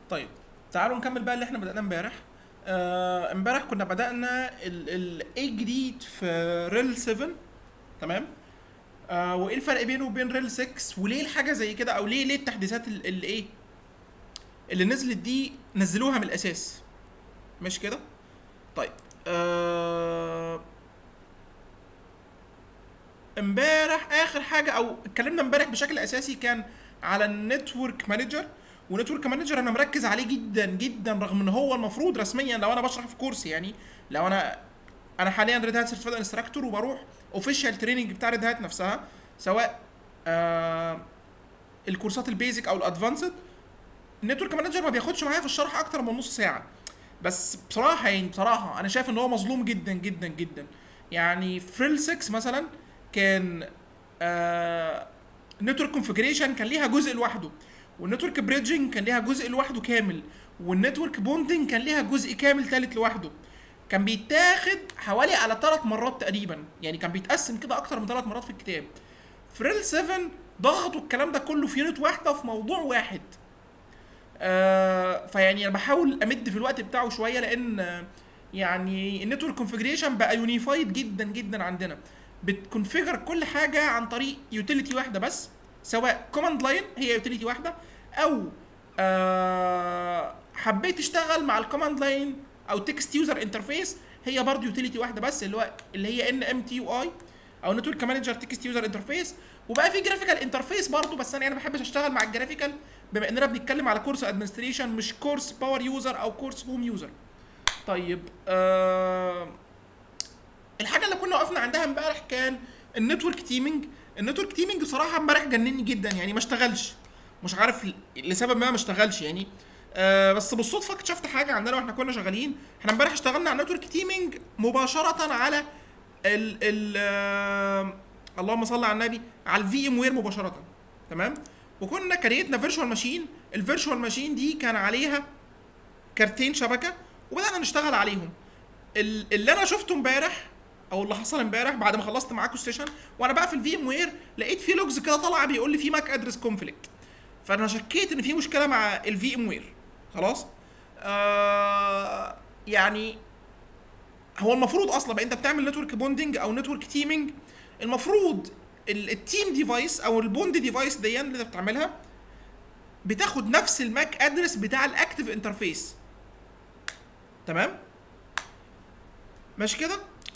طيب تعالوا نكمل بقى اللي احنا بدأناه امبارح آه، امبارح كنا بدأنا الاي جديد في ريل 7 تمام آه وايه الفرق بينه وبين ريل 6 وليه الحاجه زي كده او ليه ليه التحديثات ال- اللي ايه اللي نزلت دي نزلوها من الاساس مش كده طيب آه، امبارح اخر حاجه او اتكلمنا امبارح بشكل اساسي كان على النتورك مانجر ونتورك مانجر انا مركز عليه جدا جدا رغم ان هو المفروض رسميا لو انا بشرح في كورس يعني لو انا انا حاليا ريد هات سيرتيفايد انستراكتور وبروح اوفيشال تريننج بتاع ريد هات نفسها سواء آه الكورسات البيزك او الادفانسد النتورك مانجر ما بياخدش معايا في الشرح اكتر من نص ساعه بس بصراحه يعني بصراحه انا شايف ان هو مظلوم جدا جدا جدا يعني فريل 6 مثلا كان آه نتورك كونفجريشن كان ليها جزء لوحده والنتورك بريدجنج كان ليها جزء لوحده كامل والنتورك بوندنج كان ليها جزء كامل ثالث لوحده كان بيتاخد حوالي على ثلاث مرات تقريبا يعني كان بيتقسم كده اكتر من ثلاث مرات في الكتاب فريل 7 ضغطوا الكلام ده كله في يونت واحده في موضوع واحد آه فيعني انا بحاول امد في الوقت بتاعه شويه لان آه، يعني النتورك كونفجريشن بقى يونيفايد جدا جدا عندنا بتكونفيجر كل حاجه عن طريق يوتيليتي واحده بس سواء كوماند لاين هي يوتيليتي واحده او آه حبيت تشتغل مع الكوماند لاين او تكست يوزر انترفيس هي برضه يوتيليتي واحده بس اللي هو اللي هي ان ام تي يو اي او نتورك مانجر تكست يوزر انترفيس وبقى في جرافيكال انترفيس برضه بس انا يعني ما بحبش اشتغل مع الجرافيكال بما اننا بنتكلم على كورس ادمنستريشن مش كورس باور يوزر او كورس هوم يوزر طيب آه الحاجه اللي كنا وقفنا عندها امبارح كان النتورك تيمينج النتورك تيمينج بصراحه امبارح جنني جدا يعني ما اشتغلش مش عارف ل- لسبب ما ما اشتغلش يعني آه بس بالصدفه اكتشفت حاجه عندنا واحنا كنا شغالين احنا امبارح اشتغلنا على النتورك تيمينج مباشره على ال ال آه اللهم صل على النبي على الفي ام وير مباشره تمام وكنا كريتنا فيرتشوال ماشين الفيرتشوال ماشين دي كان عليها كارتين شبكه وبدانا نشتغل عليهم ال- اللي انا شفته امبارح او اللي حصل امبارح بعد ما خلصت معاكم السيشن وانا بقى في الفي ام وير لقيت في لوجز كده طالعه بيقول لي في ماك ادرس كونفليكت فانا شكيت ان في مشكله مع الفي ام وير خلاص آه يعني هو المفروض اصلا بقى انت بتعمل نتورك بوندنج او نتورك تيمينج المفروض ال- التيم ديفايس او البوند ديفايس دي اللي انت بتعملها بتاخد نفس الماك ادرس بتاع الاكتف انترفيس تمام ماشي كده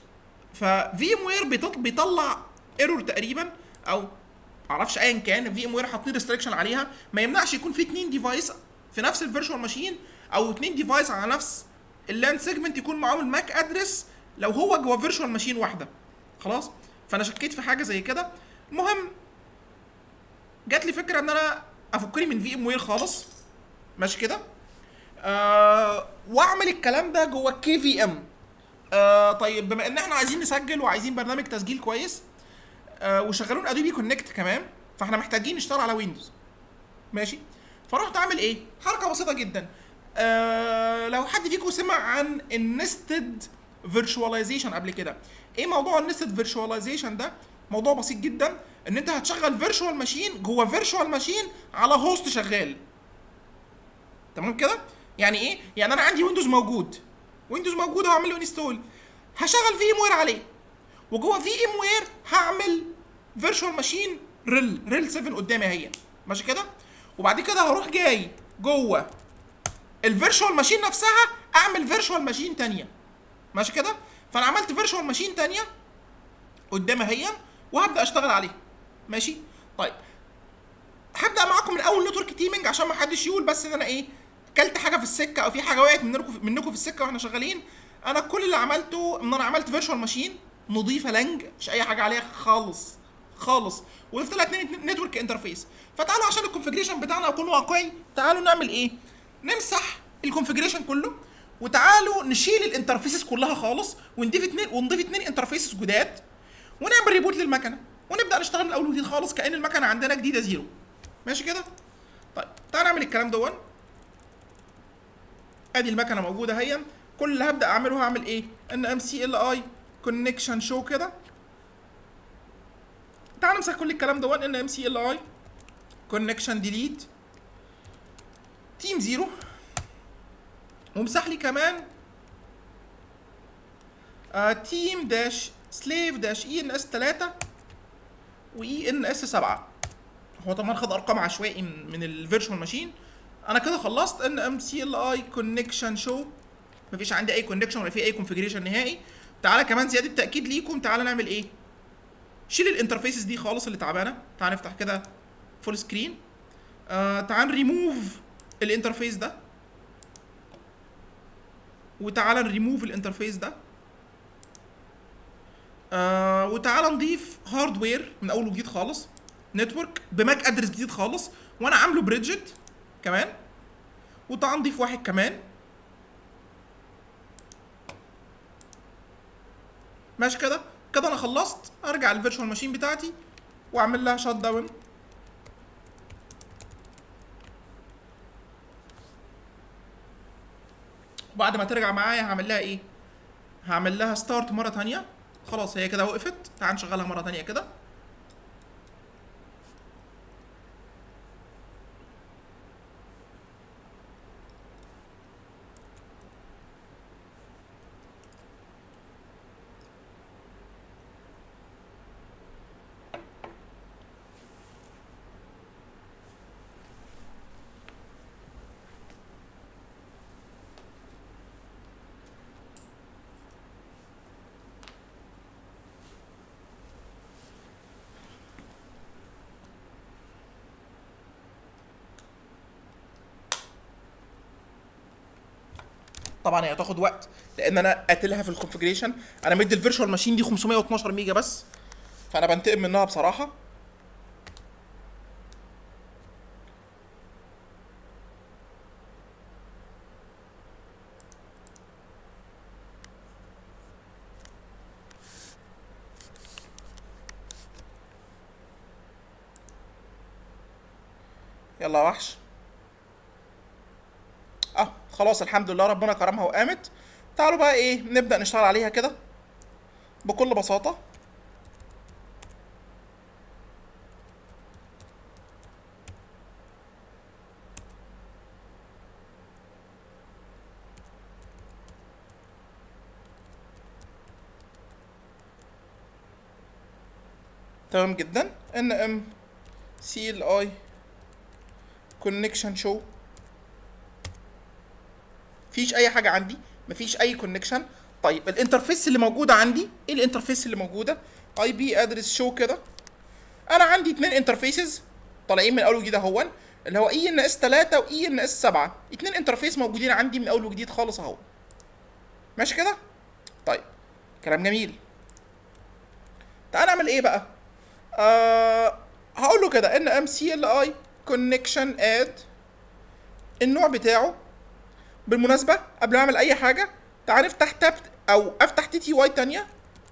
ففي ام وير بيطلع ايرور تقريبا او معرفش ايا كان في ام وير حاطين ريستريكشن عليها ما يمنعش يكون في اتنين ديفايس في نفس الفيرتشوال ماشين او اتنين ديفايس على نفس اللاند سيجمنت يكون معاهم الماك ادرس لو هو جوه فيرتشوال ماشين واحده خلاص فانا شكيت في حاجه زي كده المهم جات لي فكره ان انا افكني من في ام وير خالص ماشي كده آه واعمل الكلام ده جوه كي في ام آه طيب بما ان احنا عايزين نسجل وعايزين برنامج تسجيل كويس آه وشغلون ادوبي كونكت كمان فاحنا محتاجين نشتغل على ويندوز ماشي فرحت اعمل ايه حركه بسيطه جدا آه لو حد فيكم سمع عن النستد فيرتشواليزيشن قبل كده ايه موضوع النستد فيرتشواليزيشن ده موضوع بسيط جدا ان انت هتشغل فيرتشوال ماشين جوه فيرتشوال ماشين على هوست شغال تمام كده يعني ايه يعني انا عندي ويندوز موجود ويندوز موجود وهعمل له انستول هشغل في ام وير عليه وجوه في ام وير هعمل فيرتشوال ماشين ريل ريل 7 قدامي اهي ماشي كده وبعد كده هروح جاي جوه الفيرتشوال ماشين نفسها اعمل فيرتشوال ماشين تانية ماشي كده فانا عملت فيرتشوال ماشين تانية قدامي اهي وهبدا اشتغل عليها ماشي طيب هبدا معاكم من اول نتورك تيمنج عشان ما حدش يقول بس ان انا ايه كلت حاجه في السكه او في حاجه وقعت منكم منكم في السكه واحنا شغالين انا كل اللي عملته ان انا عملت فيرتشوال ماشين نظيفه لانج مش اي حاجه عليها خالص خالص وضفت لها اتنين نتورك انترفيس فتعالوا عشان الكونفجريشن بتاعنا يكون واقعي تعالوا نعمل ايه نمسح الكونفجريشن كله وتعالوا نشيل الانترفيسز كلها خالص ونضيف اتنين ونضيف اتنين انترفيسز جداد ونعمل ريبوت للمكنه ونبدا نشتغل من اول وجديد خالص كان المكنه عندنا جديده زيرو ماشي كده طيب تعال نعمل الكلام دون ادي المكنه موجوده اهي كل اللي هبدا اعمله هعمل ايه ان ام سي ال اي كونكشن شو كده تعال نمسح كل الكلام دون ان ام سي ال اي كونكشن ديليت تيم زيرو ومسح لي كمان آه تيم داش سليف داش اي ان اس 3 واي ان اس 7 هو طبعا خد ارقام عشوائي من, من الفيرتشوال ماشين انا كده خلصت ان ام سي ال اي كونكشن شو مفيش عندي اي كونكشن ولا في اي كونفيجريشن نهائي تعالى كمان زياده تاكيد ليكم تعالى نعمل ايه شيل الانترفيسز دي خالص اللي تعبانه تعالى نفتح كده فول سكرين آه تعال ريموف الانترفيس ده وتعالى نريموف الانترفيس ده آه وتعالى نضيف هاردوير من اول وجديد خالص نتورك بماك ادرس جديد خالص وانا عامله بريدجت كمان وتعال نضيف واحد كمان ماشي كده كده انا خلصت ارجع للفيرتشوال ماشين بتاعتي واعمل لها شات داون وبعد ما ترجع معايا هعمل لها ايه هعمل لها ستارت مره تانية خلاص هي كده وقفت تعال نشغلها مره تانية كده طبعا هي هتاخد وقت لان انا قاتلها في الكونفجريشن انا مدي الفيرتشوال ماشين دي 512 ميجا بس فانا بنتقم منها بصراحه يلا يا وحش اه خلاص الحمد لله ربنا كرمها وقامت تعالوا بقى ايه نبدأ نشتغل عليها كده بكل بساطة تمام جدا ان ام سي ال اي كونكشن شو مفيش اي حاجه عندي مفيش اي كونكشن طيب الانترفيس اللي موجوده عندي ايه الانترفيس اللي موجوده اي بي ادرس شو كده انا عندي اتنين انترفيسز طالعين من اول وجديد اهون اللي هو اي ان اس 3 واي ان اس 7 اتنين انترفيس موجودين عندي من اول وجديد خالص اهو ماشي كده طيب كلام جميل تعال نعمل ايه بقى آه هقول له كده ان ام سي ال اي كونكشن اد النوع بتاعه بالمناسبة قبل ما اعمل اي حاجة تعال نفتح تاب او افتح تي تي واي تانية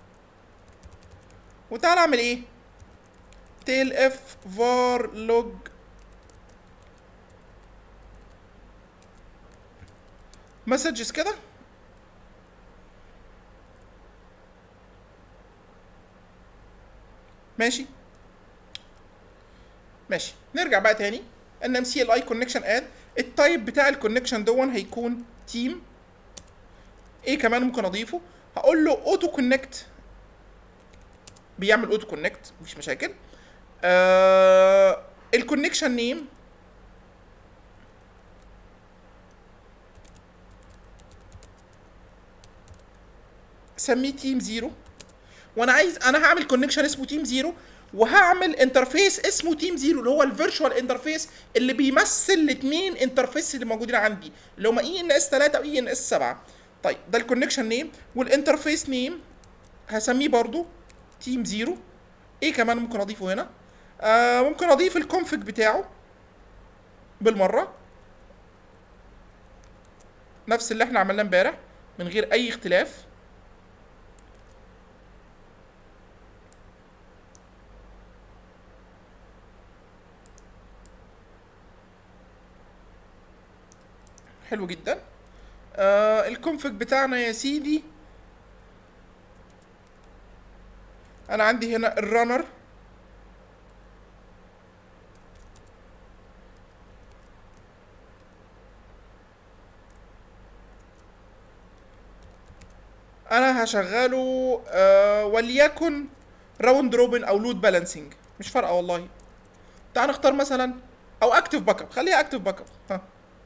وتعال اعمل ايه تيل اف var لوج مسجز كده ماشي ماشي نرجع بقى تاني ان ام سي ال اي كونكشن اد التايب بتاع الكونكشن دون هيكون تيم ايه كمان ممكن اضيفه هقول له اوتو كونكت بيعمل اوتو كونكت مفيش مشاكل آه الكونكشن نيم سميه تيم زيرو وانا عايز انا هعمل كونكشن اسمه تيم زيرو وهعمل انترفيس اسمه تيم زيرو اللي هو الفيرتشوال انترفيس اللي بيمثل الاثنين انترفيس اللي موجودين عندي اللي هما اي ان اس 3 واي ان اس 7 طيب ده الكونكشن نيم والانترفيس نيم هسميه برضو تيم زيرو ايه كمان ممكن اضيفه هنا آه ممكن اضيف الكونفج بتاعه بالمره نفس اللي احنا عملناه امبارح من غير اي اختلاف حلو جدا آه الكونفج بتاعنا يا سيدي انا عندي هنا الرانر انا هشغله آه وليكن راوند روبن او لود بالانسنج مش فارقه والله تعال نختار مثلا او اكتف باك اب خليها اكتف باك اب ها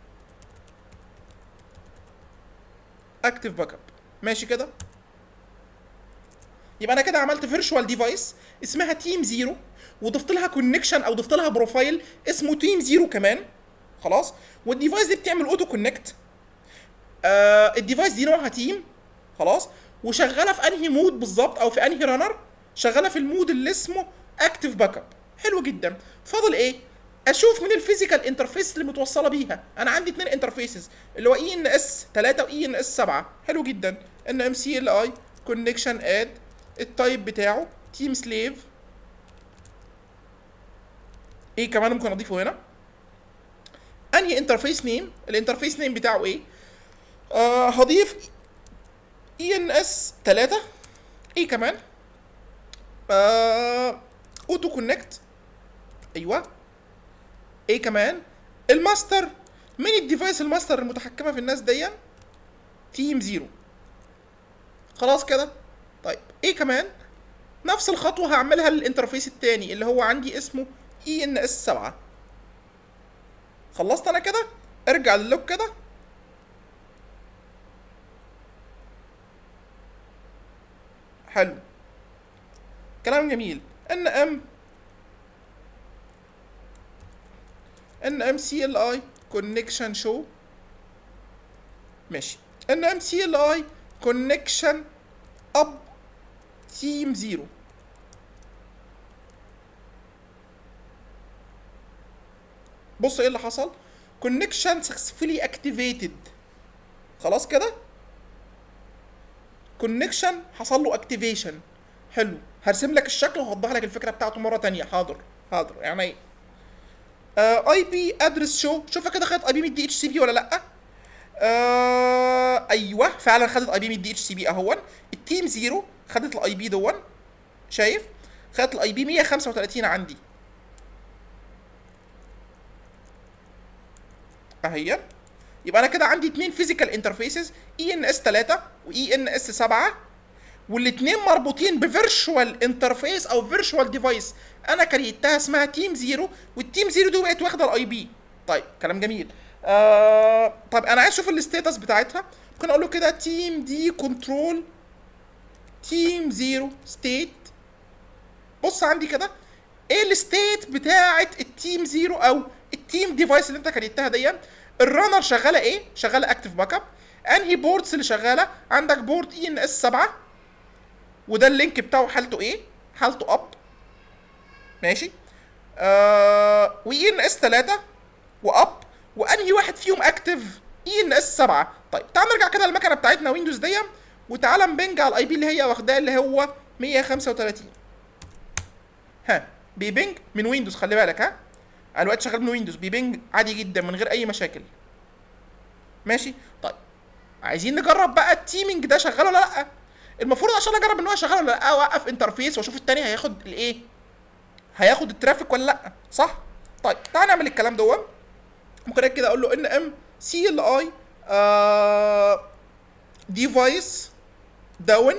اكتف باك اب ماشي كده يبقى انا كده عملت فيرتشوال ديفايس اسمها تيم زيرو وضفت لها كونكشن او ضفت لها بروفايل اسمه تيم زيرو كمان خلاص والديفايس دي بتعمل اوتو كونكت آه الديفايس دي نوعها تيم خلاص وشغاله في انهي مود بالظبط او في انهي رانر شغاله في المود اللي اسمه اكتف باك اب حلو جدا فاضل ايه اشوف من الفيزيكال انترفيس اللي متوصله بيها انا عندي اتنين انترفيسز اللي هو اي ان اس 3 واي ان اس 7 حلو جدا ان ام سي ال اي كونكشن اد التايب بتاعه تيم سليف ايه كمان ممكن اضيفه هنا انهي انترفيس نيم الانترفيس نيم بتاعه ايه آه هضيف اي ان اس 3 ايه كمان آه اوتو كونكت ايوه ايه كمان الماستر من الديفايس الماستر المتحكمه في الناس دي تيم زيرو خلاص كده طيب ايه كمان نفس الخطوه هعملها للانترفيس التاني اللي هو عندي اسمه اي ان اس 7 خلصت انا كده ارجع للوك كده حلو كلام جميل ان ام ان ام سي ال اي كونكشن شو ماشي ان ام سي ال اي كونكشن اب تيم زيرو بص ايه اللي حصل كونكشن سكسفولي اكتيفيتد خلاص كده كونكشن حصل له اكتيفيشن حلو هرسم لك الشكل وهوضح لك الفكره بتاعته مره تانية حاضر حاضر يعني ايه اي بي ادرس شو شوفها كده خدت اي بي من الدي اتش سي بي ولا لا آه ايوه فعلا خدت اي بي من الدي اتش سي بي اهون التيم زيرو خدت الاي بي دون شايف خدت الاي بي 135 عندي اهي يبقى انا كده عندي اتنين فيزيكال انترفيسز اي ان اس 3 واي ان اس 7 والاتنين مربوطين بفيرشوال انترفيس او فيرشوال ديفايس انا كريتها اسمها تيم زيرو والتيم زيرو دي بقت واخده الاي بي طيب كلام جميل آه طب انا عايز اشوف الستاتس بتاعتها ممكن اقول له كده تيم دي كنترول تيم زيرو ستيت بص عندي كده ايه الستيت بتاعت التيم زيرو او التيم ديفايس اللي انت كريتها دي الرانر شغاله ايه شغاله اكتف باك اب انهي بوردز اللي شغاله عندك بورد اي ان اس 7 وده اللينك بتاعه حالته ايه حالته اب ماشي آه واي ان اس 3 واب وانهي واحد فيهم اكتف اي ان اس 7 طيب تعال نرجع كده للمكنه بتاعتنا ويندوز دي وتعال نبنج على الاي بي اللي هي واخداه اللي هو 135 ها بيبنج من ويندوز خلي بالك ها انا دلوقتي شغال من ويندوز بيبنج عادي جدا من غير اي مشاكل ماشي طيب عايزين نجرب بقى التيمنج ده شغال ولا لا المفروض عشان اجرب ان هو شغال ولا لا اوقف انترفيس واشوف التاني هياخد الايه هياخد الترافيك ولا لا صح طيب تعال نعمل الكلام دون ممكن كده اقول له ان ام سي ال اي ديفايس داون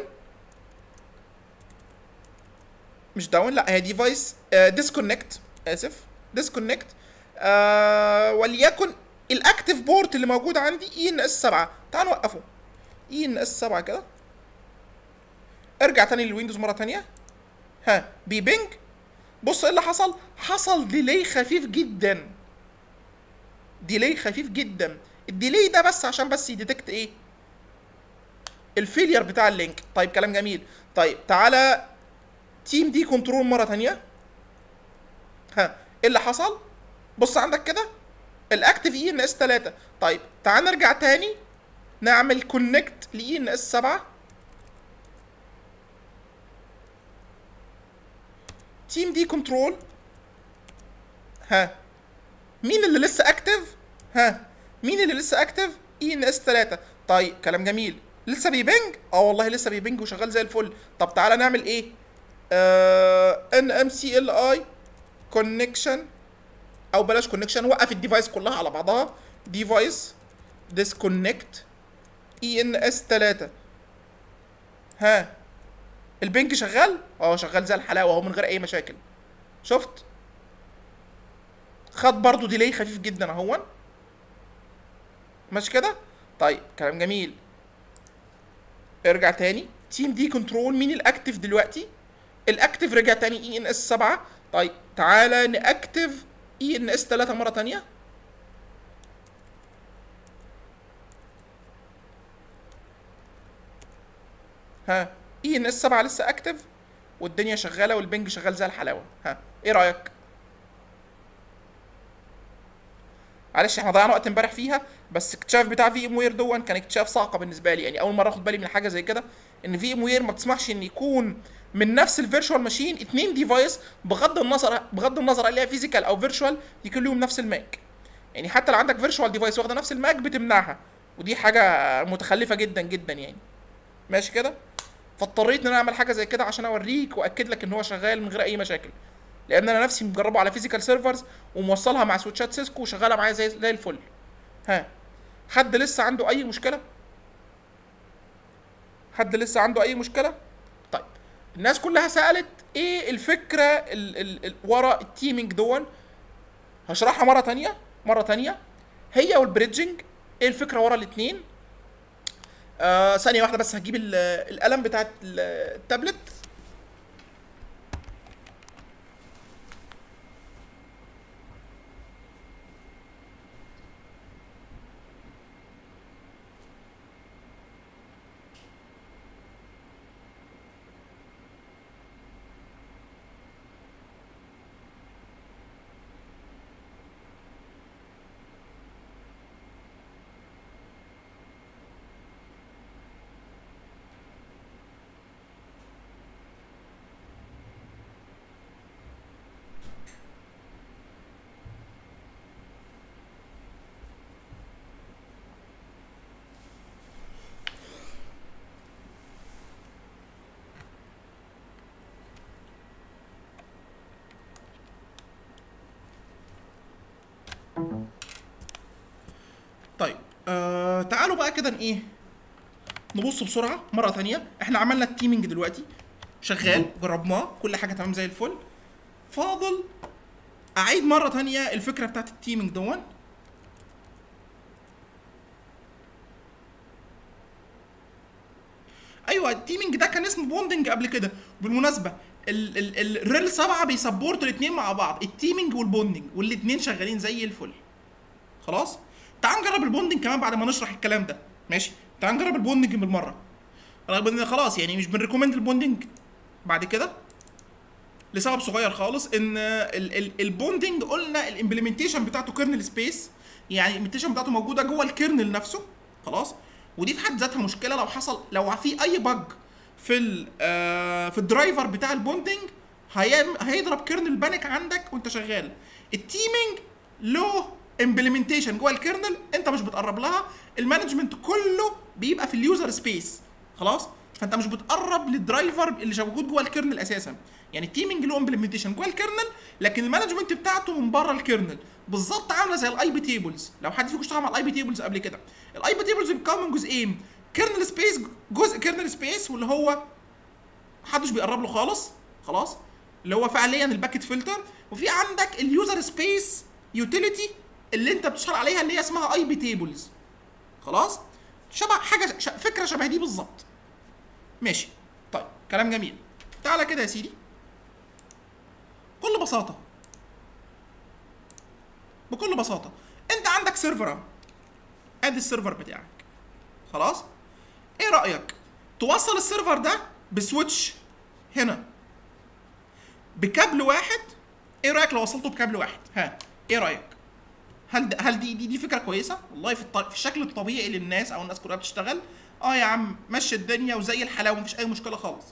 مش داون لا هي ديفايس ديسكونكت اسف ديسكونكت وليكن الاكتف بورت اللي موجود عندي اي ان اس 7 تعال نوقفه اي ان اس 7 كده ارجع تاني للويندوز مره تانية ها بيبنج بص ايه اللي حصل حصل ديلي خفيف جدا ديلي خفيف جدا الديلي ده بس عشان بس يديتكت ايه الفيلير بتاع اللينك طيب كلام جميل طيب تعالى تيم دي كنترول مره تانية ها ايه اللي حصل بص عندك كده الاكتف اي ان اس 3 طيب تعال نرجع تاني نعمل كونكت لاي ان اس 7 تيم دي كنترول ها مين اللي لسه اكتف ها مين اللي لسه اكتف اي ان اس 3 طيب كلام جميل لسه بيبنج اه والله لسه بيبنج وشغال زي الفل طب تعالى نعمل ايه ان ام سي ال اي كونكشن او بلاش كونكشن وقف الديفايس كلها على بعضها ديفايس ديسكونكت اي ان اس 3 ها البنك شغال اه شغال زي الحلاوه اهو من غير اي مشاكل شفت خد برضو ديلي خفيف جدا اهون ماشي كده طيب كلام جميل ارجع تاني تيم دي كنترول مين الاكتف دلوقتي الاكتف رجع تاني اي ان اس 7 طيب تعالى ناكتف اي ان اس 3 مره تانية ها اي ان اس 7 لسه اكتف والدنيا شغاله والبنج شغال زي الحلاوه ها ايه رايك معلش احنا ضيعنا وقت امبارح فيها بس اكتشاف بتاع في ام وير دون كان اكتشاف صعقه بالنسبه لي يعني اول مره اخد بالي من حاجه زي كده ان في ام وير ما بتسمحش ان يكون من نفس الفيرتشوال ماشين اتنين ديفايس بغض النظر بغض النظر عليها فيزيكال او فيرتشوال يكون لهم نفس الماك يعني حتى لو عندك فيرتشوال ديفايس واخده نفس الماك بتمنعها ودي حاجه متخلفه جدا جدا يعني ماشي كده فاضطريت ان انا اعمل حاجه زي كده عشان اوريك واكد لك ان هو شغال من غير اي مشاكل لان انا نفسي مجربه على فيزيكال سيرفرز وموصلها مع سويتشات سيسكو وشغاله معايا زي زي الفل ها حد لسه عنده اي مشكله حد لسه عنده اي مشكله طيب الناس كلها سالت ايه الفكره ال ال ال ورا التيمينج دون هشرحها مره تانية مره تانية هي والبريدجنج ايه الفكره ورا الاثنين آه ثانيه واحده بس هجيب ال- القلم بتاع ال- التابلت طيب آه تعالوا بقى كده ن- ايه نبص بسرعه مره تانية احنا عملنا التيمينج دلوقتي شغال جربناه كل حاجه تمام زي الفل فاضل اعيد مره تانية الفكره بتاعت التيمينج دون ايوه التيمينج ده كان اسمه بوندنج قبل كده بالمناسبه ال- ال- ال- الريل 7 بيسبورتوا الاثنين مع بعض التيمينج والبوندنج والاثنين شغالين زي الفل خلاص تعال نجرب البوندنج كمان بعد ما نشرح الكلام ده ماشي تعال نجرب البوندنج بالمره رغم ان خلاص يعني مش بنريكومند البوندنج بعد كده لسبب صغير خالص ان ال- ال- البوندنج قلنا الامبلمنتيشن بتاعته كيرنل سبيس يعني الامبلمنتيشن بتاعته موجوده جوه الكيرنل نفسه خلاص ودي في حد ذاتها مشكله لو حصل لو في اي بج في ال آه في الدرايفر بتاع البوندنج هيعم- هيضرب كيرنل بانك عندك وانت شغال التيمينج له امبلمنتيشن جوه الكيرنل انت مش بتقرب لها المانجمنت كله بيبقى في اليوزر سبيس خلاص فانت مش بتقرب للدرايفر اللي موجود جوه الكيرنل اساسا يعني التيمينج له امبلمنتيشن جوه الكيرنل لكن المانجمنت بتاعته من بره الكيرنل بالظبط عامله زي الاي بي تيبلز لو حد فيكم اشتغل مع الاي بي تيبلز قبل كده الاي بي تيبلز بيتكون من جزئين كيرنل سبيس جزء كيرنل سبيس واللي هو محدش بيقرب له خالص خلاص اللي هو فعليا الباكيت فلتر وفي عندك اليوزر سبيس يوتيليتي اللي انت بتشتغل عليها اللي هي اسمها اي بي تيبلز خلاص شبه حاجه ش... فكره شبه دي بالظبط ماشي طيب كلام جميل تعالى كده يا سيدي بكل بساطه بكل بساطه انت عندك سيرفر اهو ادي السيرفر بتاعك خلاص ايه رايك توصل السيرفر ده بسويتش هنا بكابل واحد ايه رايك لو وصلته بكابل واحد ها ايه رايك هل ده هل دي دي, دي فكره كويسه والله في, الط... في الشكل الطبيعي للناس او الناس كلها بتشتغل اه يا عم مشي الدنيا وزي الحلاوه مفيش اي مشكله خالص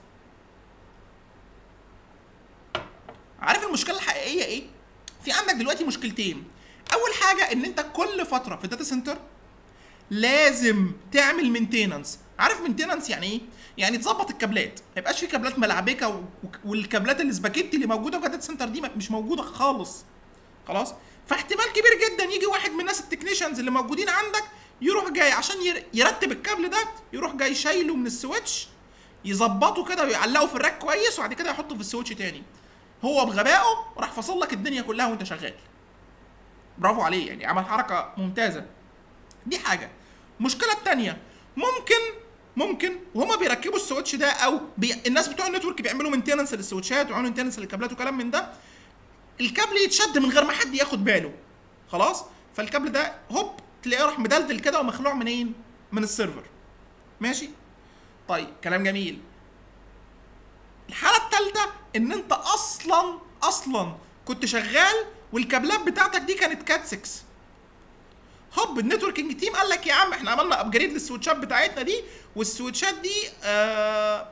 عارف المشكله الحقيقيه ايه في عندك دلوقتي مشكلتين اول حاجه ان انت كل فتره في الداتا سنتر لازم تعمل مينتيننس عارف مينتيننس يعني ايه يعني تظبط الكابلات ما يبقاش في كابلات ملعبكه و... والكابلات السباكيتي اللي موجوده في الداتا سنتر دي مش موجوده خالص خلاص فاحتمال كبير جدا يجي واحد من الناس التكنيشنز اللي موجودين عندك يروح جاي عشان ير- يرتب الكابل ده يروح جاي شايله من السويتش يظبطه كده ويعلقه في الراك كويس وبعد كده يحطه في السويتش تاني هو بغبائه راح فصل لك الدنيا كلها وانت شغال برافو عليه يعني عمل حركه ممتازه دي حاجه المشكله الثانيه ممكن ممكن وهما بيركبوا السويتش ده او بي... الناس بتوع النتورك بيعملوا مينتننس للسويتشات ويعملوا مينتننس للكابلات وكلام من ده الكابل يتشد من غير ما حد ياخد باله خلاص فالكابل ده هوب تلاقيه راح مدلدل كده ومخلوع منين من السيرفر ماشي طيب كلام جميل الحاله الثالثه ان انت اصلا اصلا كنت شغال والكابلات بتاعتك دي كانت كات 6 هوب النتوركينج تيم قال لك يا عم احنا عملنا ابجريد للسويتشات بتاعتنا دي والسويتشات دي آه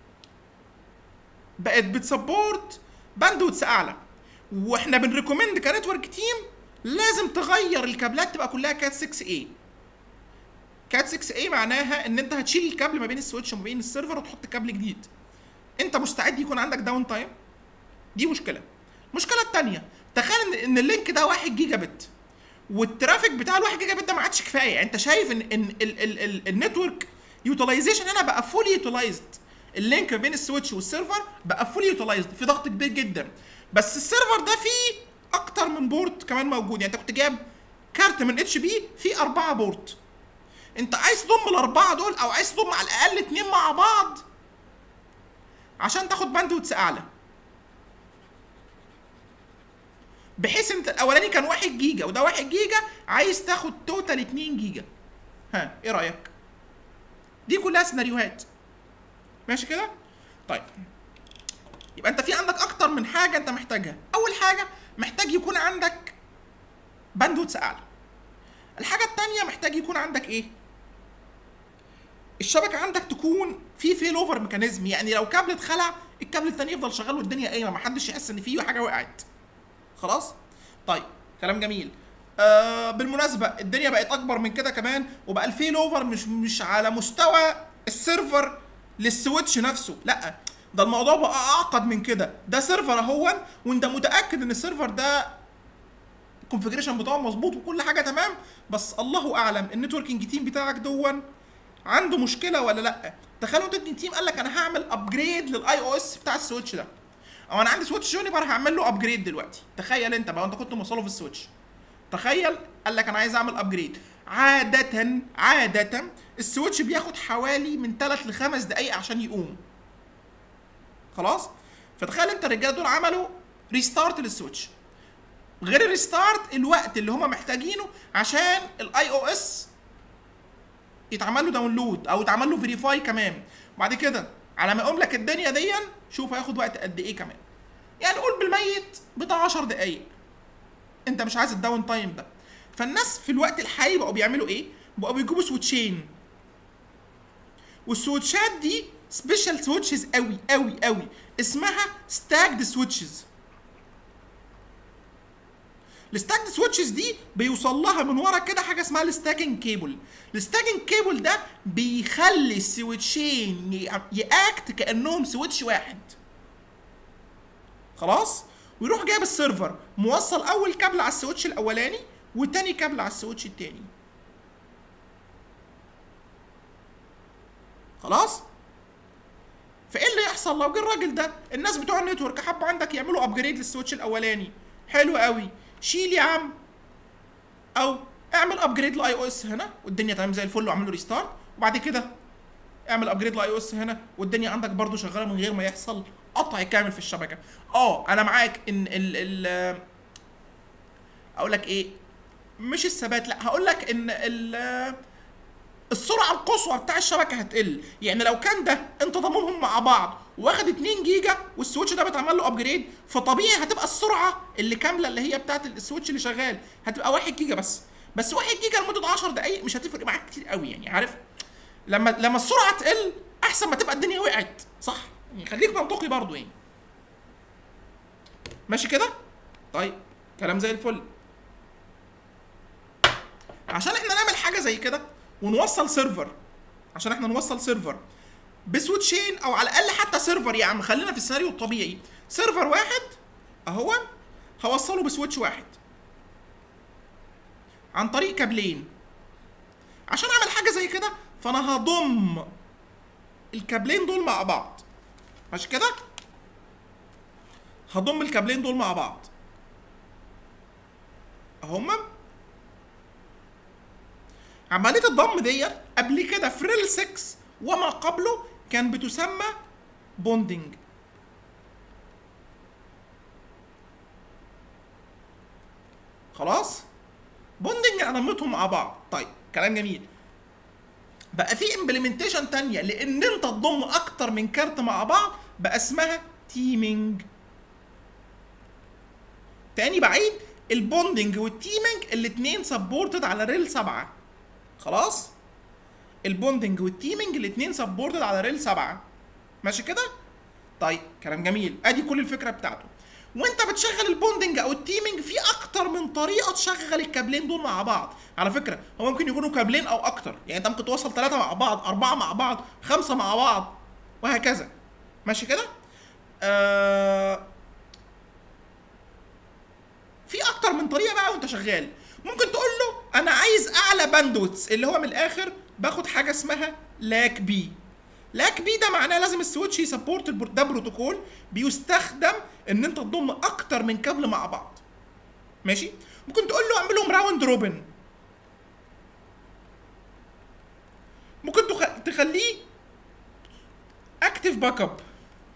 بقت بتسبورت باندوتس اعلى واحنا بنريكومند كنتورك تيم لازم تغير الكابلات تبقى كلها كات 6 a كات 6 a معناها ان انت هتشيل الكابل ما بين السويتش وما بين السيرفر وتحط كابل جديد انت مستعد يكون عندك داون تايم دي مشكله المشكله الثانيه تخيل ان ان اللينك ده 1 جيجا بت والترافيك بتاع ال 1 جيجا بت ده ما عادش كفايه يعني انت شايف ان ان ال- ال- ال- النتورك يوتيلايزيشن هنا بقى فولي يوتيلايزد اللينك ما بين السويتش والسيرفر بقى فولي يوتيلايزد في ضغط كبير جدا بس السيرفر ده فيه اكتر من بورت كمان موجود يعني انت كنت جايب كارت من اتش بي فيه اربعه بورت انت عايز تضم الاربعه دول او عايز تضم على الاقل اتنين مع بعض عشان تاخد باندويتس اعلى بحيث انت الاولاني كان 1 جيجا وده 1 جيجا عايز تاخد توتال 2 جيجا ها ايه رايك دي كلها سيناريوهات ماشي كده طيب يبقى انت في عندك اكتر من حاجه انت محتاجها اول حاجه محتاج يكون عندك باندويتس اعلى الحاجه الثانيه محتاج يكون عندك ايه الشبكه عندك تكون في فيل اوفر ميكانيزم يعني لو كابل اتخلع الكابل الثاني يفضل شغال والدنيا قايمه ما حدش يحس ان في حاجه وقعت خلاص طيب كلام جميل آه بالمناسبه الدنيا بقت اكبر من كده كمان وبقى الفيل اوفر مش مش على مستوى السيرفر للسويتش نفسه لا ده الموضوع بقى اعقد من كده ده سيرفر اهون وانت متاكد ان السيرفر ده الكونفجريشن بتاعه مظبوط وكل حاجه تمام بس الله اعلم النتوركينج تيم بتاعك دون عنده مشكله ولا لا تخيلوا النتوركينج تيم قال لك انا هعمل ابجريد للاي او اس بتاع السويتش ده او انا عندي سويتش جونيبر هعمل له ابجريد دلوقتي تخيل انت بقى انت كنت موصله في السويتش تخيل قال لك انا عايز اعمل ابجريد عادة عادة السويتش بياخد حوالي من 3 ل 5 دقايق عشان يقوم خلاص فتخيل انت الرجاله دول عملوا ريستارت للسويتش غير الريستارت الوقت اللي هم محتاجينه عشان الاي او اس يتعمل له داونلود او يتعمل له فيريفاي كمان بعد كده على ما يقوم لك الدنيا دي شوف هياخد وقت قد ايه كمان يعني قول بالميت بتاع 10 دقايق انت مش عايز الداون تايم ده فالناس في الوقت الحالي بقوا بيعملوا ايه بقوا بيجيبوا سويتشين والسويتشات دي سبيشال سويتشز قوي قوي قوي اسمها ستاكد سويتشز الستاكد سويتشز دي بيوصل لها من ورا كده حاجه اسمها الستاكينج كيبل الستاكينج كيبل ده بيخلي السويتشين ي- ياكت كانهم سويتش واحد خلاص ويروح جايب السيرفر موصل اول كابل على السويتش الاولاني وتاني كابل على السويتش التاني خلاص فايه اللي يحصل لو جه الراجل ده الناس بتوع النتورك حبوا عندك يعملوا ابجريد للسويتش الاولاني حلو قوي شيل يا عم او اعمل ابجريد لاي او اس هنا والدنيا تمام زي الفل واعمل له ريستارت وبعد كده اعمل ابجريد لاي او اس هنا والدنيا عندك برضو شغاله من غير ما يحصل قطع كامل في الشبكه اه انا معاك ان ال ال اقول لك ايه مش الثبات لا هقول لك ان ال السرعه القصوى بتاع الشبكه هتقل يعني لو كان ده انت ضممهم مع بعض واخد 2 جيجا والسويتش ده بيتعمل له ابجريد فطبيعي هتبقى السرعه اللي كامله اللي هي بتاعت السويتش اللي شغال هتبقى 1 جيجا بس بس 1 جيجا لمده 10 دقائق مش هتفرق معاك كتير قوي يعني عارف لما لما السرعه تقل احسن ما تبقى الدنيا وقعت صح يعني خليك منطقي برضو يعني ماشي كده طيب كلام زي الفل عشان احنا نعمل حاجه زي كده ونوصل سيرفر عشان احنا نوصل سيرفر بسويتشين او على الاقل حتى سيرفر يا عم خلينا في السيناريو الطبيعي سيرفر واحد اهو هوصله بسويتش واحد عن طريق كابلين عشان اعمل حاجه زي كده فانا هضم الكابلين دول مع بعض ماشي كده هضم الكابلين دول مع بعض هما عمليه الضم ديت قبل كده في ريل 6 وما قبله كان بتسمى بوندنج خلاص بوندنج انا ضمتهم مع بعض طيب كلام جميل بقى في امبلمنتيشن تانية لان انت تضم اكتر من كارت مع بعض بقى اسمها تيمينج تاني بعيد البوندنج والتيمينج الاتنين سبورتد على ريل سبعة خلاص البوندنج والتيمينج الاتنين سبورتد على ريل سبعة ماشي كده طيب كلام جميل ادي كل الفكره بتاعته وانت بتشغل البوندنج او التيمينج في اكتر من طريقه تشغل الكابلين دول مع بعض على فكره هو ممكن يكونوا كابلين او اكتر يعني انت ممكن توصل ثلاثه مع بعض اربعه مع بعض خمسه مع بعض وهكذا ماشي كده آه في اكتر من طريقه بقى وانت شغال ممكن تقول له انا عايز اعلى باندوتس اللي هو من الاخر باخد حاجه اسمها لاك بي لاك بي ده معناه لازم السويتش يسبورت البر- ده بروتوكول بيستخدم ان انت تضم اكتر من كابل مع بعض ماشي ممكن تقول له اعمل لهم راوند روبن ممكن تخ... تخليه اكتف باك اب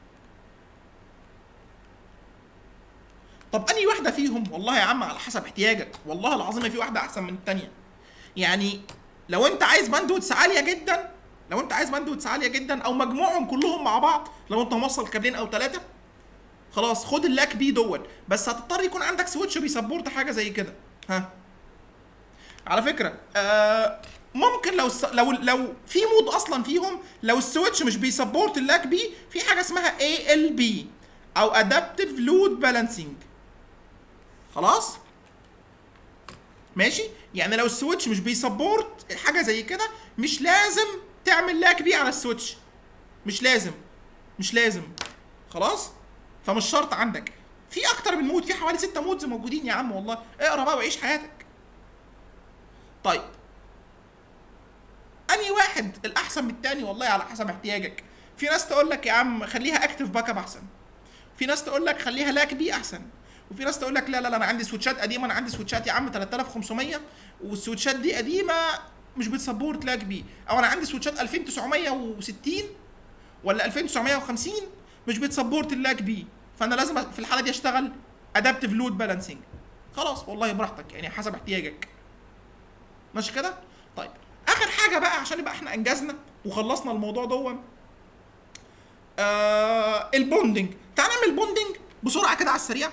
طب انهي واحده فيهم والله يا عم على حسب احتياجك والله العظيم ما في واحده احسن من الثانيه يعني لو انت عايز باندوتس عاليه جدا لو انت عايز باندوتس عاليه جدا او مجموعهم كلهم مع بعض لو انت موصل كابلين او ثلاثه خلاص خد اللاك بي دوت بس هتضطر يكون عندك سويتش بيسبورت حاجه زي كده ها على فكره آه ممكن لو الس... لو لو في مود اصلا فيهم لو السويتش مش بيسبورت اللاك بي في حاجه اسمها اي ال بي او ادابتيف لود بالانسنج خلاص ماشي يعني لو السويتش مش بيسبورت حاجه زي كده مش لازم تعمل لاك بي على السويتش مش لازم مش لازم خلاص فمش شرط عندك في اكتر من مود في حوالي ستة مودز موجودين يا عم والله اقرا بقى وعيش حياتك طيب انهي واحد الاحسن من التاني والله على حسب احتياجك في ناس تقول لك يا عم خليها اكتف باك اب احسن في ناس تقول لك خليها لاك بي احسن وفي ناس تقول لك لا لا لا انا عندي سويتشات قديمه انا عندي سويتشات يا عم 3500 والسويتشات دي قديمه مش بتسبورت لاك بي او انا عندي سويتشات 2960 ولا 2950 مش بتسبورت اللاك بي فانا لازم في الحاله دي اشتغل ادابتيف لود بالانسنج خلاص والله براحتك يعني حسب احتياجك ماشي كده طيب اخر حاجه بقى عشان يبقى احنا انجزنا وخلصنا الموضوع دون آه البوندنج تعال نعمل بوندنج بسرعه كده على السريع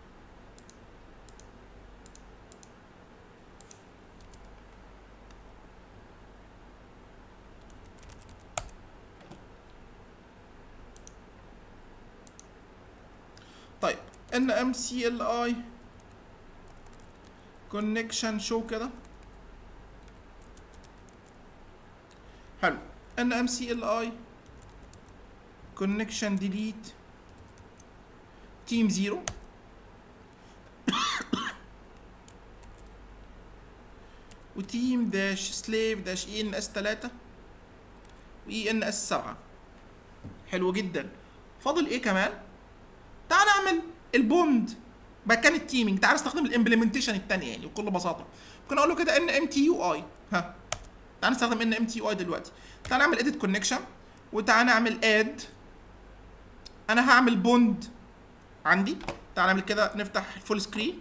طيب ان ام سي ال اي كونكشن شو كده حلو ان ام سي ال اي كونكشن ديليت تيم زيرو وتيم داش سليف داش اي ان اس 3 واي ان اس 7 حلو جدا فاضل ايه كمان تعال نعمل البوند مكان التيمينج تعال نستخدم الامبلمنتيشن الثانيه يعني بكل بساطه ممكن اقول له كده ان ام تي يو اي ها تعال نستخدم ان ام تي يو اي دلوقتي تعال نعمل اديت كونكشن وتعال نعمل اد انا هعمل بوند عندي تعال نعمل كده نفتح الفول سكرين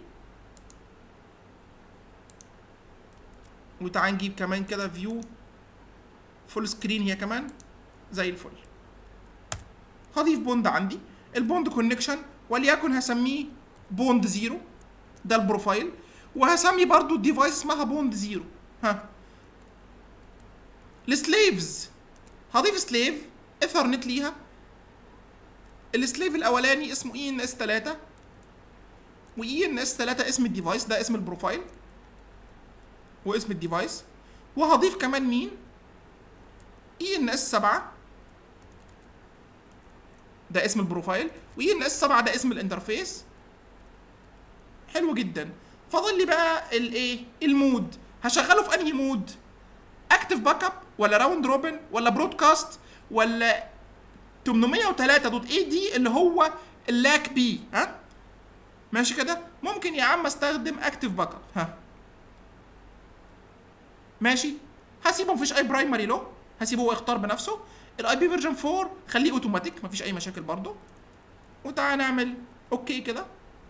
وتعال نجيب كمان كده فيو فول سكرين هي كمان زي الفل هضيف بوند عندي البوند كونكشن وليكن هسميه بوند زيرو ده البروفايل وهسمي برضو الديفايس اسمها بوند زيرو ها السليفز هضيف سليف اثرنت ليها السليف الاولاني اسمه اي ان اس 3 واي ان اس 3 اسم الديفايس ده اسم البروفايل واسم الديفايس وهضيف كمان مين اي ان اس 7 ده اسم البروفايل واي ان اس 7 ده اسم الانترفيس حلو جدا فاضل لي بقى الايه المود هشغله في انهي مود اكتف باك اب ولا راوند روبن ولا برودكاست ولا 803 دوت اي دي اللي هو اللاك بي ها ماشي كده ممكن يا عم استخدم اكتف باك اب ها ماشي هسيبه مفيش اي برايمري له هسيبه هو يختار بنفسه الاي بي فيرجن 4 خليه اوتوماتيك مفيش اي مشاكل برضه وتعالى نعمل اوكي كده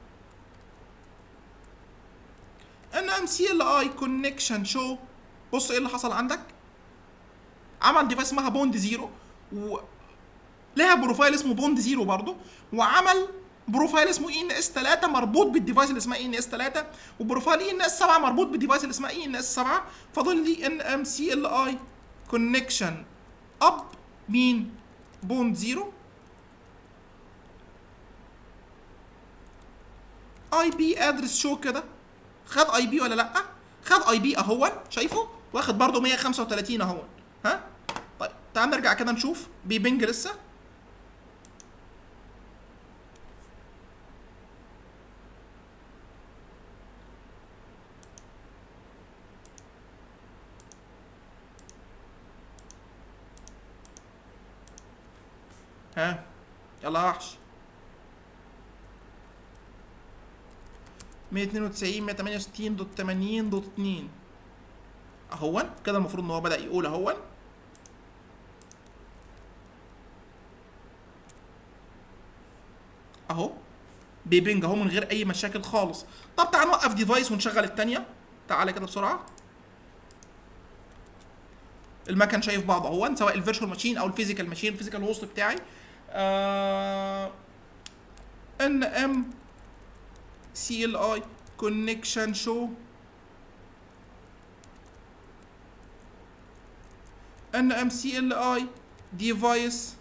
ان ام سي ال اي كونكشن شو بص ايه اللي حصل عندك عمل ديفايس اسمها بوند زيرو و لها بروفايل اسمه بوند زيرو برضه وعمل بروفايل اسمه اي ان اس 3 مربوط بالديفايس اللي اسمها اي ان اس 3 وبروفايل اي ان اس 7 مربوط بالديفايس اللي اسمها اي ان اس 7 فاضل لي ان ام سي ال اي كونكشن اب مين بوند زيرو اي بي ادرس شو كده خد اي بي ولا لا خد اي بي اهون شايفه واخد برضه 135 اهون ها طيب تعال نرجع كده نشوف بيبنج لسه ها يلا يا وحش 192 168 دوت 80 دوت 2 اهون كده المفروض ان هو بدا يقول اهون اهو بيبنج اهو من غير اي مشاكل خالص طب تعال نوقف ديفايس ونشغل التانية تعالى كده بسرعه المكن شايف بعض اهو سواء الفيرتشوال ماشين او الفيزيكال ماشين الفيزيكال هوست بتاعي ان ام سي ال اي كونكشن شو ان ام سي ال اي ديفايس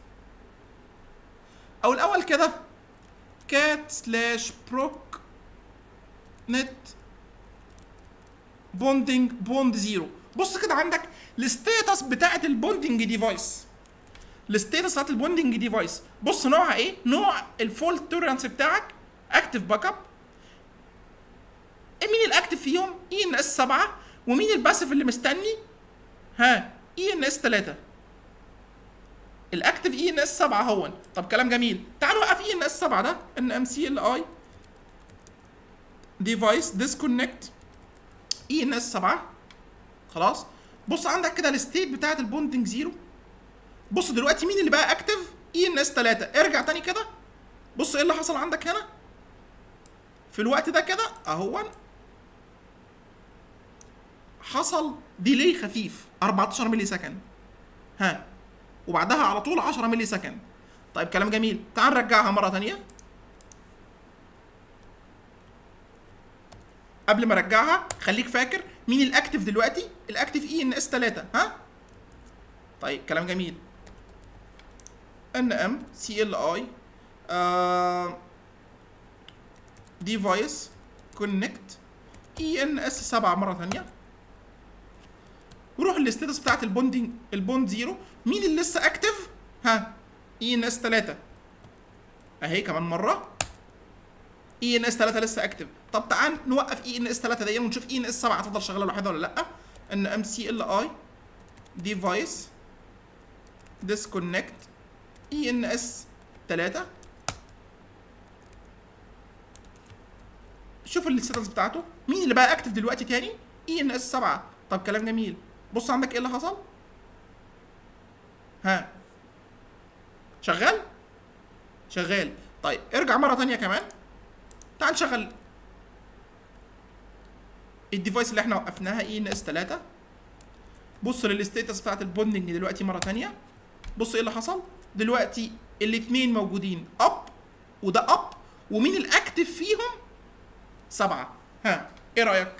او الاول كده كات سلاش بروك نت بوندنج بوند زيرو بص كده عندك الستيتس بتاعت البوندنج ديفايس الستيتس بتاعت البوندنج ديفايس بص نوعها ايه نوع الفولت توليرانس بتاعك اكتف باك اب مين الاكتف فيهم اي ان اس 7 ومين الباسف اللي مستني ها اي ان اس 3 الاكتف اي ان اس 7 هون طب كلام جميل تعالوا وقف اي ان اس 7 ده ان ام سي ال اي ديفايس ديسكونكت اي ان اس 7 خلاص بص عندك كده الستيت بتاعت البوندنج زيرو بص دلوقتي مين اللي بقى اكتف اي ان اس 3 ارجع تاني كده بص ايه اللي حصل عندك هنا في الوقت ده كده اهون حصل ديلي خفيف 14 ملي سكند ها وبعدها على طول 10 ملي سكند طيب كلام جميل تعال نرجعها مره تانية قبل ما ارجعها خليك فاكر مين الاكتف دلوقتي الاكتف اي ان اس 3 ها طيب كلام جميل ان ام سي ال اي ديفايس كونكت اي ان اس 7 مره ثانيه وروح الاستاتس بتاعت البوندنج البوند زيرو مين اللي لسه اكتف ها اي ان اس 3 اهي كمان مره اي ان اس 3 لسه اكتف طب تعال نوقف اي ان اس 3 دي ونشوف اي ان اس 7 هتفضل شغاله لوحدها ولا لا ان ام سي ال اي ديفايس ديسكونكت اي ان اس 3 شوف الستاتس بتاعته مين اللي بقى اكتف دلوقتي تاني اي ان اس 7 طب كلام جميل بص عندك ايه اللي حصل ها شغال شغال طيب ارجع مره تانية كمان تعال نشغل الديفايس اللي احنا وقفناها اي ان اس 3 بص للستيتس بتاعت البوندنج دلوقتي مره تانية بص ايه اللي حصل دلوقتي الاثنين موجودين اب وده اب ومين الاكتف فيهم سبعة ها ايه رأيك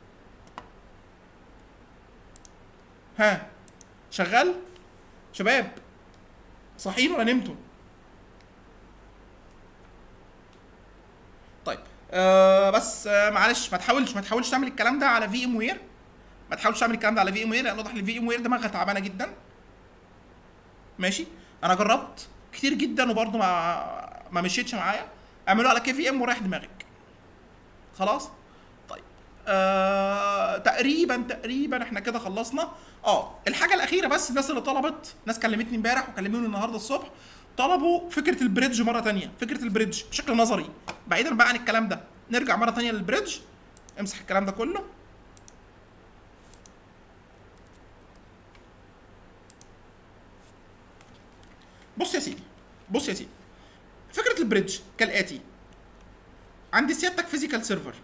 ها شغال شباب صاحيين ولا نمتوا طيب آه بس آه معلش ما تحاولش ما تحاولش تعمل الكلام ده على في ام وير ما تحاولش تعمل الكلام ده على في ام وير لان واضح ان في ام وير دماغها تعبانه جدا ماشي انا جربت كتير جدا وبرضه ما ما مشيتش معايا اعملوه على كي في ام وريح دماغك خلاص طيب آه تقريبا تقريبا احنا كده خلصنا اه الحاجه الاخيره بس الناس اللي طلبت ناس كلمتني امبارح وكلموني النهارده الصبح طلبوا فكره البريدج مره تانية فكره البريدج بشكل نظري بعيدا بقى عن الكلام ده نرجع مره تانية للبريدج امسح الكلام ده كله بص يا سيدي بص يا سيدي فكره البريدج كالاتي عندي سيادتك فيزيكال سيرفر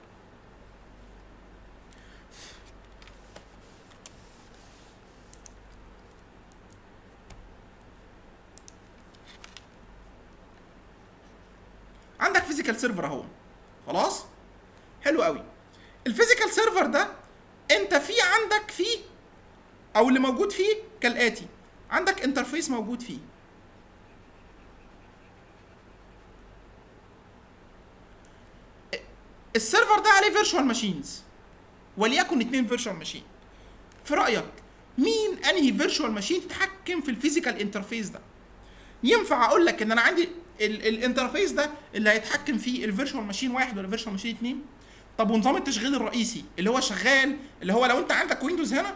عندك فيزيكال سيرفر اهو خلاص حلو قوي الفيزيكال سيرفر ده انت في عندك فيه او اللي موجود فيه كالاتي عندك انترفيس موجود فيه السيرفر ده عليه فيرتشوال ماشينز وليكن اتنين فيرتشوال ماشين في رايك مين انهي فيرتشوال ماشين تتحكم في الفيزيكال انترفيس ده ينفع اقول لك ان انا عندي الانترفيس ده اللي هيتحكم فيه الفيرتشوال ماشين واحد ولا فيرتشوال ماشين اتنين طب ونظام التشغيل الرئيسي اللي هو شغال اللي هو لو انت عندك ويندوز هنا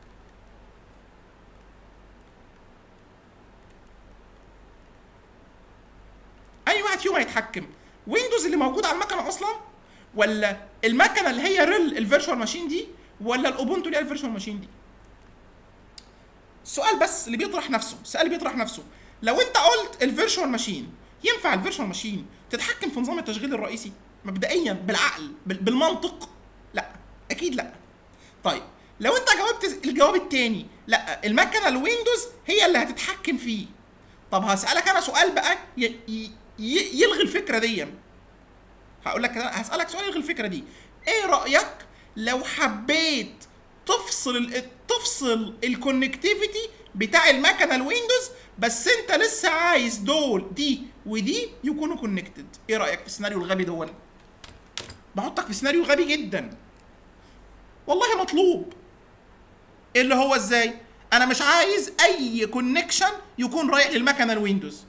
اي واحد فيهم هيتحكم ويندوز اللي موجود على المكنه اصلا ولا المكنه اللي هي ريل الفيرتشوال ماشين دي ولا الاوبونتو اللي هي الفيرتشوال ماشين دي السؤال بس اللي بيطرح نفسه السؤال اللي بيطرح نفسه لو انت قلت الفيرتشوال ماشين ينفع الفيرتشوال ماشين تتحكم في نظام التشغيل الرئيسي مبدئيا بالعقل بال- بالمنطق لا اكيد لا طيب لو انت جاوبت الجواب التاني لا المكنه الويندوز هي اللي هتتحكم فيه طب هسالك انا سؤال بقى ي... ي... ي- يلغي الفكره دي هقول لك هسالك سؤال يلغي الفكره دي ايه رايك لو حبيت تفصل ال... تفصل الكونكتيفيتي بتاع المكنه الويندوز بس انت لسه عايز دول دي ودي يكونوا كونكتد ايه رايك في السيناريو الغبي دون بحطك في سيناريو غبي جدا والله مطلوب اللي هو ازاي انا مش عايز اي كونكشن يكون رايح للمكنه الويندوز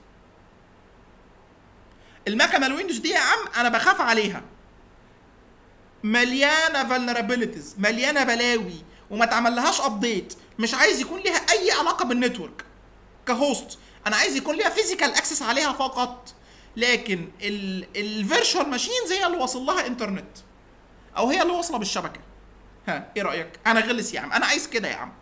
المكنه الويندوز دي يا عم انا بخاف عليها مليانه فولنربيلتيز مليانه بلاوي وما تعملهاش ابديت مش عايز يكون ليها اي علاقه بالنتورك كهوست انا عايز يكون ليها فيزيكال اكسس عليها فقط لكن الفيرشوال ماشينز هي اللي واصل لها انترنت او هي اللي واصله بالشبكه ها ايه رايك انا غلس يا عم انا عايز كده يا عم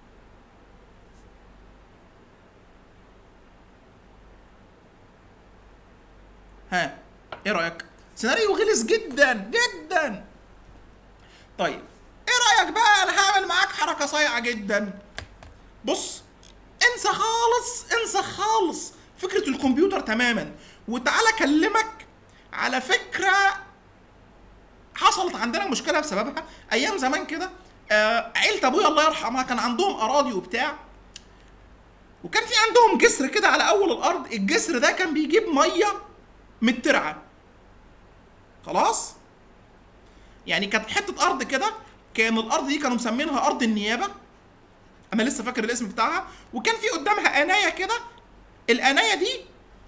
ها ايه رايك سيناريو غلس جدا جدا طيب ايه رايك بقى انا هعمل معاك حركه صايعه جدا بص انسى خالص انسى خالص فكره الكمبيوتر تماما وتعالى اكلمك على فكره حصلت عندنا مشكله بسببها ايام زمان كده آه عيله ابويا الله يرحمها كان عندهم اراضي وبتاع وكان في عندهم جسر كده على اول الارض الجسر ده كان بيجيب ميه من الترعه خلاص يعني كانت حته ارض كده كان الارض دي كانوا مسمينها ارض النيابه انا لسه فاكر الاسم بتاعها وكان في قدامها قنايه كده القنايه دي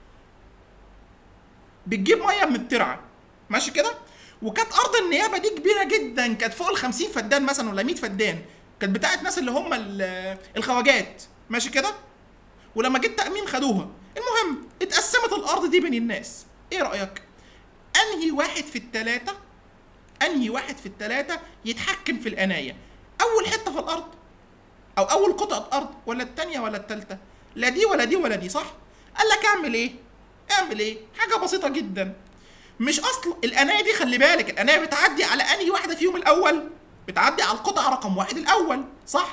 بتجيب ميه من الترعه ماشي كده وكانت ارض النيابه دي كبيره جدا كانت فوق ال 50 فدان مثلا ولا 100 فدان كانت بتاعت ناس اللي هم ال- الخواجات ماشي كده ولما جه التامين خدوها المهم اتقسمت الارض دي بين الناس ايه رايك انهي واحد في الثلاثه انهي واحد في الثلاثه يتحكم في القنايه اول حته في الارض او اول قطعه ارض ولا الثانيه ولا الثالثه لا دي ولا دي ولا دي صح قال لك اعمل ايه اعمل ايه حاجه بسيطه جدا مش اصل القنايه دي خلي بالك القنايه بتعدي على انهي واحده فيهم الاول بتعدي على القطعه رقم واحد الاول صح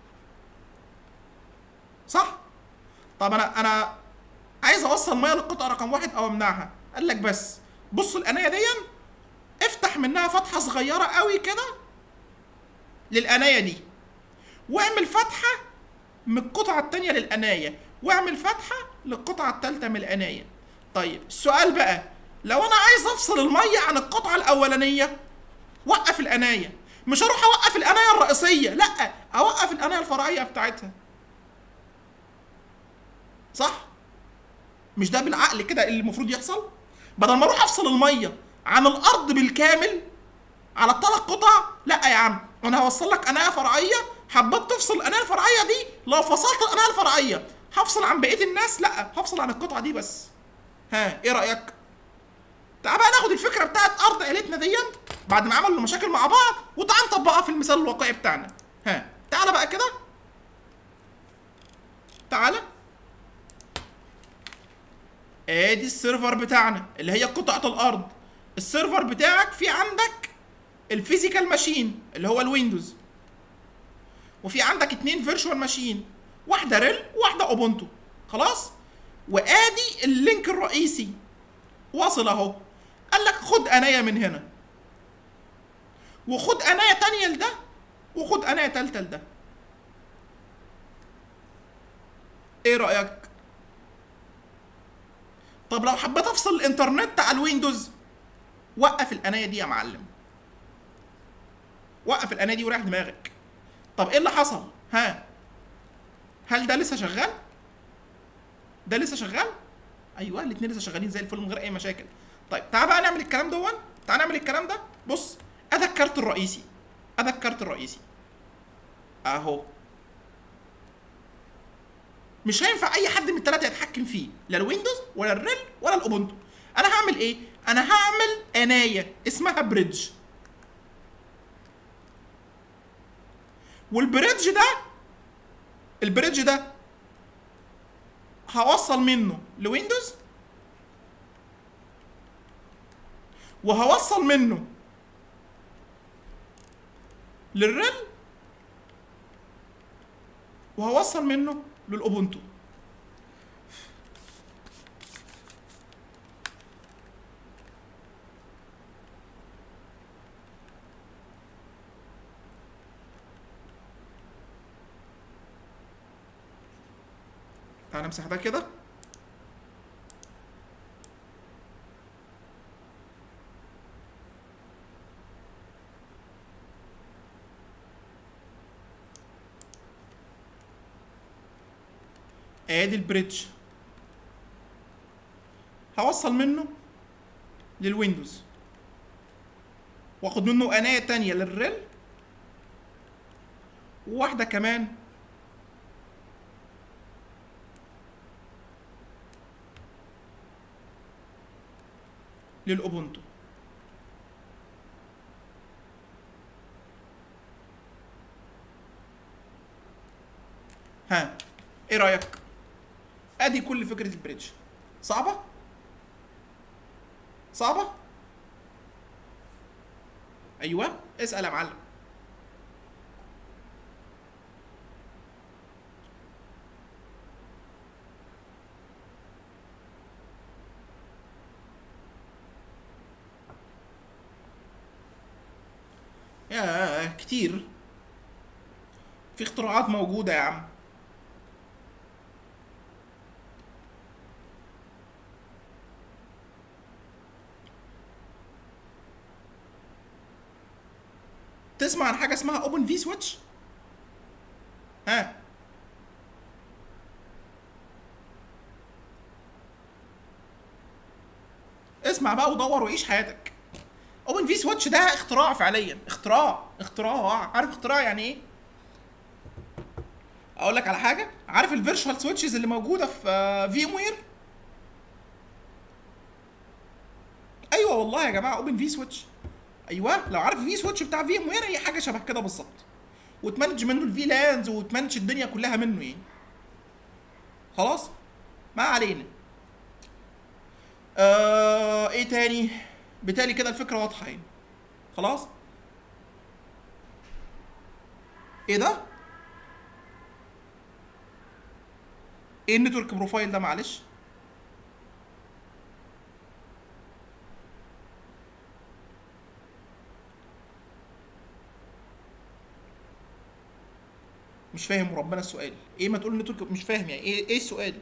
صح طب انا انا عايز اوصل ميه للقطعه رقم واحد او امنعها قال لك بس بص القنايه دي افتح منها فتحه صغيره قوي كده للقنايه دي واعمل فتحه من القطعه التانية للقنايه واعمل فتحه للقطعه التالتة من القنايه طيب السؤال بقى لو انا عايز افصل الميه عن القطعه الاولانيه وقف القنايه مش هروح اوقف القنايه الرئيسيه لا اوقف القنايه الفرعيه بتاعتها صح مش ده بالعقل كده اللي المفروض يحصل بدل ما اروح افصل الميه عن الارض بالكامل على الثلاث قطع لا يا عم انا هوصل لك قناه فرعيه حبيت تفصل القناه الفرعيه دي لو فصلت القناه الفرعيه هفصل عن بقيه الناس لا هفصل عن القطعه دي بس ها ايه رايك تعال بقى ناخد الفكره بتاعت ارض عيلتنا دي بعد ما عملوا مشاكل مع بعض وتعال نطبقها في المثال الواقعي بتاعنا ها تعالى بقى كده تعالى ادي السيرفر بتاعنا اللي هي قطعه الارض السيرفر بتاعك في عندك الفيزيكال ماشين اللي هو الويندوز وفي عندك اتنين فيرتشوال ماشين واحده ريل وواحده اوبونتو خلاص وادي اللينك الرئيسي واصل اهو قال لك خد قنايه من هنا وخد قنايه تانية لده وخد قنايه تالتة لده ايه رايك طب لو حبيت افصل الانترنت على الويندوز وقف القنايه دي يا معلم وقف القنايه دي وريح دماغك طب ايه اللي حصل ها هل ده لسه شغال ده لسه شغال ايوه الاثنين لسه شغالين زي الفل من غير اي مشاكل طيب تعال بقى نعمل الكلام دون تعال نعمل الكلام ده بص ادي الكارت الرئيسي ادي الكارت الرئيسي اهو مش هينفع اي حد من الثلاثه يتحكم فيه لا الويندوز ولا الريل ولا الاوبونتو انا هعمل ايه انا هعمل قنايه اسمها بريدج والبريدج ده البريدج ده هوصل منه لويندوز وهوصل منه للريل وهوصل منه للاوبونتو تعال نمسح ده كده ادي البريدج هوصل منه للويندوز واخد منه قنايه تانية للريل وواحده كمان للاوبونتو ها ايه رايك ادي كل فكره البريدج صعبه صعبه ايوه اسال يا معلم يا كتير في اختراعات موجودة يا عم تسمع عن حاجة اسمها اوبن في سويتش ها اسمع بقى ودور وعيش حياتك اوبن في سويتش ده اختراع فعليا اختراع اختراع عارف اختراع يعني ايه اقول لك على حاجه عارف الفيرتشوال سويتشز اللي موجوده في في ام وير ايوه والله يا جماعه اوبن في سويتش ايوه لو عارف في سويتش بتاع في ام وير هي حاجه شبه كده بالظبط وتمانج منه الفي لانز وتمانج الدنيا كلها منه يعني خلاص ما علينا آه ايه تاني بالتالي كده الفكره واضحه يعني خلاص ايه ده ايه النتورك بروفايل ده معلش مش فاهم وربنا السؤال ايه ما تقول نتورك مش فاهم يعني ايه ايه السؤال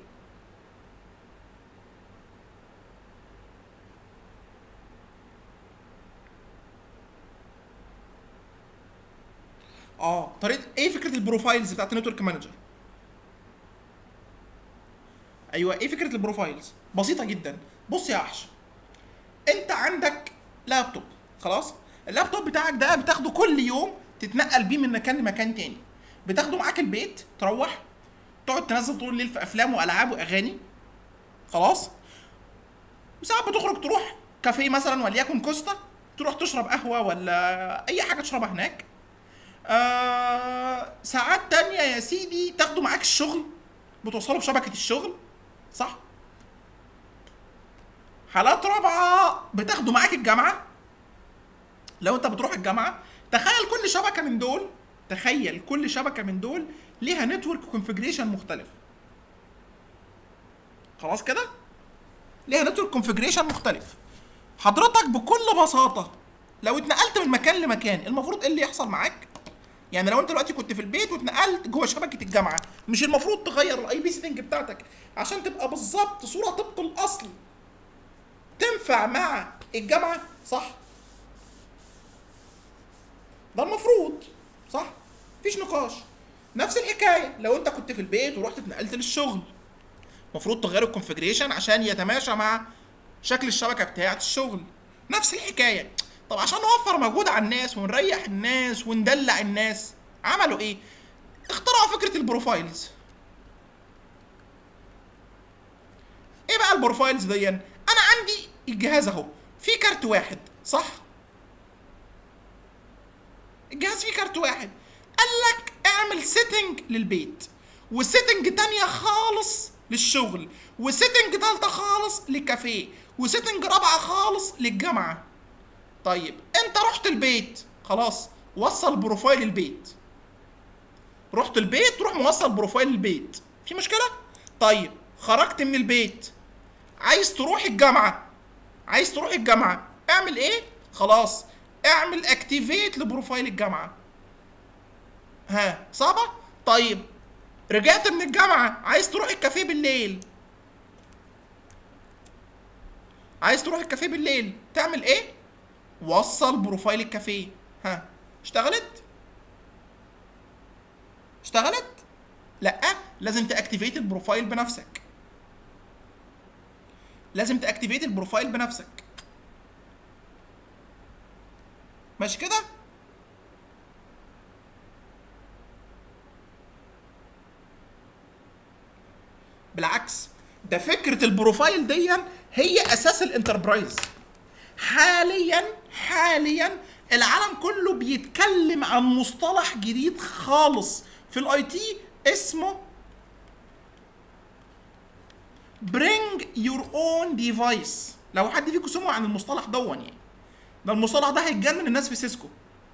اه طريقه ايه فكره البروفايلز بتاعت النتورك مانجر ايوه ايه فكره البروفايلز بسيطه جدا بص يا وحش انت عندك لابتوب خلاص اللابتوب بتاعك ده بتاخده كل يوم تتنقل بيه من مكان لمكان تاني بتاخده معاك البيت تروح تقعد تنزل طول الليل في افلام والعاب واغاني خلاص وساعات بتخرج تروح كافيه مثلا وليكن كوستا تروح تشرب قهوه ولا اي حاجه تشربها هناك آه ساعات تانية يا سيدي تاخده معاك الشغل بتوصله بشبكة الشغل صح حالات رابعة بتاخده معاك الجامعة لو انت بتروح الجامعة تخيل كل شبكة من دول تخيل كل شبكة من دول ليها نتورك كونفجريشن مختلف خلاص كده ليها نتورك كونفجريشن مختلف حضرتك بكل بساطة لو اتنقلت من مكان لمكان المفروض ايه اللي يحصل معاك يعني لو انت دلوقتي كنت في البيت واتنقلت جوه شبكه الجامعه مش المفروض تغير الاي بي سيتنج بتاعتك عشان تبقى بالظبط صوره طبق الاصل تنفع مع الجامعه صح ده المفروض صح مفيش نقاش نفس الحكايه لو انت كنت في البيت ورحت اتنقلت للشغل المفروض تغير الكونفجريشن عشان يتماشى مع شكل الشبكه بتاعه الشغل نفس الحكايه طب عشان نوفر مجهود على الناس ونريح الناس وندلع الناس عملوا ايه اخترعوا فكره البروفايلز ايه بقى البروفايلز دي انا عندي الجهاز اهو في كارت واحد صح الجهاز فيه كارت واحد قال لك اعمل سيتنج للبيت وسيتنج تانية خالص للشغل وسيتنج تالتة خالص للكافيه وسيتنج رابعة خالص للجامعة طيب انت رحت البيت خلاص وصل بروفايل البيت رحت البيت تروح موصل بروفايل البيت في مشكله طيب خرجت من البيت عايز تروح الجامعه عايز تروح الجامعه اعمل ايه خلاص اعمل اكتيفيت لبروفايل الجامعه ها صعبه طيب رجعت من الجامعه عايز تروح الكافيه بالليل عايز تروح الكافيه بالليل تعمل ايه وصل بروفايل الكافيه ها اشتغلت اشتغلت لا لازم تاكتيفيت البروفايل بنفسك لازم تاكتيفيت البروفايل بنفسك ماشي كده بالعكس ده فكره البروفايل دي هي اساس الانتربرايز حاليا حاليا العالم كله بيتكلم عن مصطلح جديد خالص في الاي تي اسمه bring your own device لو حد فيكم سمع عن المصطلح دون يعني ده المصطلح ده هيتجنن الناس في سيسكو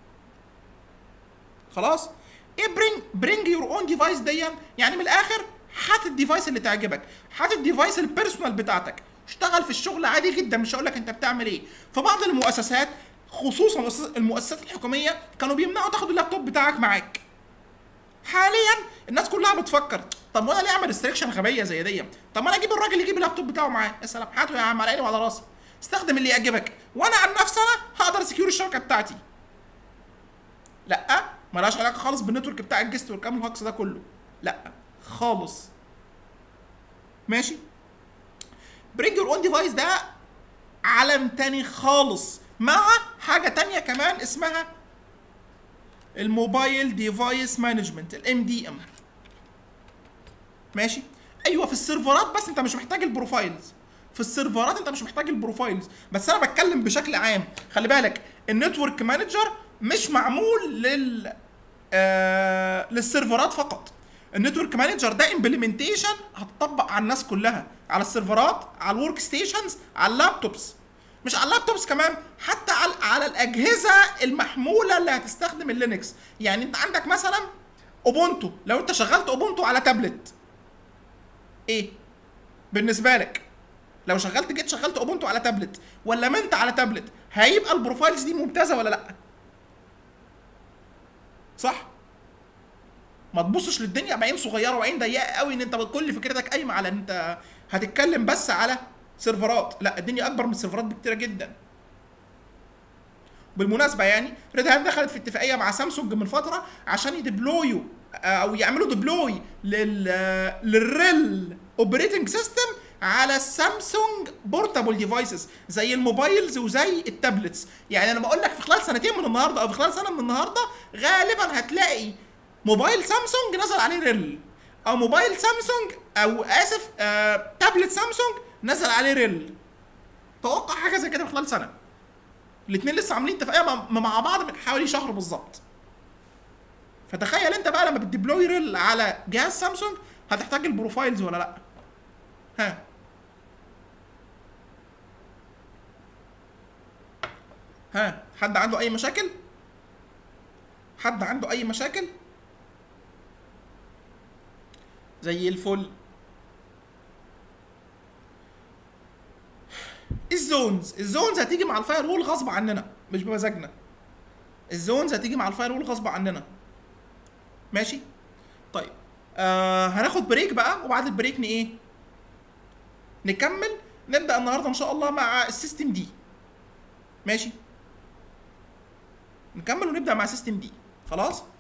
خلاص ايه bring bring your own device دي يعني من الاخر هات الديفايس اللي تعجبك هات الديفايس البيرسونال بتاعتك اشتغل في الشغل عادي جدا مش هقول لك انت بتعمل ايه في بعض المؤسسات خصوصا المؤسسات الحكوميه كانوا بيمنعوا تاخد اللابتوب بتاعك معاك حاليا الناس كلها بتفكر طب وانا ليه اعمل ريستريكشن غبيه زي دي طب ما انا اجيب الراجل يجيب اللابتوب بتاعه معاه يا سلام هاته يا عم على عيني وعلى راسي استخدم اللي يعجبك وانا عن نفسي انا هقدر سكيور الشبكه بتاعتي لا ملهاش علاقه خالص بالنتورك بتاع الجست والكام الهكس ده كله لا خالص ماشي برينج يور اون ديفايس ده عالم تاني خالص مع حاجه تانية كمان اسمها الموبايل ديفايس مانجمنت الام دي ام ماشي ايوه في السيرفرات بس انت مش محتاج البروفايلز في السيرفرات انت مش محتاج البروفايلز بس انا بتكلم بشكل عام خلي بالك النتورك مانجر مش معمول لل آه للسيرفرات فقط النتورك مانجر ده امبلمنتيشن هتطبق على الناس كلها على السيرفرات على الورك ستيشنز على اللابتوبس مش على اللابتوبس كمان حتى على على الاجهزه المحموله اللي هتستخدم اللينكس يعني انت عندك مثلا اوبونتو لو انت شغلت اوبونتو على تابلت ايه بالنسبه لك لو شغلت جيت شغلت اوبونتو على تابلت ولا منت على تابلت هيبقى البروفايلز دي ممتازه ولا لا صح ما تبصش للدنيا بعين صغيره وعين ضيقه قوي ان انت كل فكرتك قايمه على ان انت هتتكلم بس على سيرفرات لا الدنيا اكبر من السيرفرات بكتير جدا بالمناسبه يعني ريد هات دخلت في اتفاقيه مع سامسونج من فتره عشان يدبلويوا او يعملوا ديبلوي لل للريل اوبريتنج سيستم على السامسونج بورتابل ديفايسز زي الموبايلز وزي التابلتس يعني انا بقول لك في خلال سنتين من النهارده او في خلال سنه من النهارده غالبا هتلاقي موبايل سامسونج نزل عليه ريل او موبايل سامسونج او اسف آه تابلت سامسونج نزل عليه ريل توقع حاجه زي كده في خلال سنه الاثنين لسه عاملين اتفاقيه مع- مع بعض من حوالي شهر بالظبط فتخيل انت بقى لما بتديبلوي ريل على جهاز سامسونج هتحتاج البروفايلز ولا لا ها ها حد عنده اي مشاكل حد عنده اي مشاكل زي الفل الزونز الزونز هتيجي مع الفاير وول غصب عننا مش بمزاجنا الزونز هتيجي مع الفاير وول غصب عننا ماشي طيب آه هناخد بريك بقى وبعد البريك ن ايه نكمل نبدا النهارده ان شاء الله مع السيستم دي ماشي نكمل ونبدا مع سيستم دي خلاص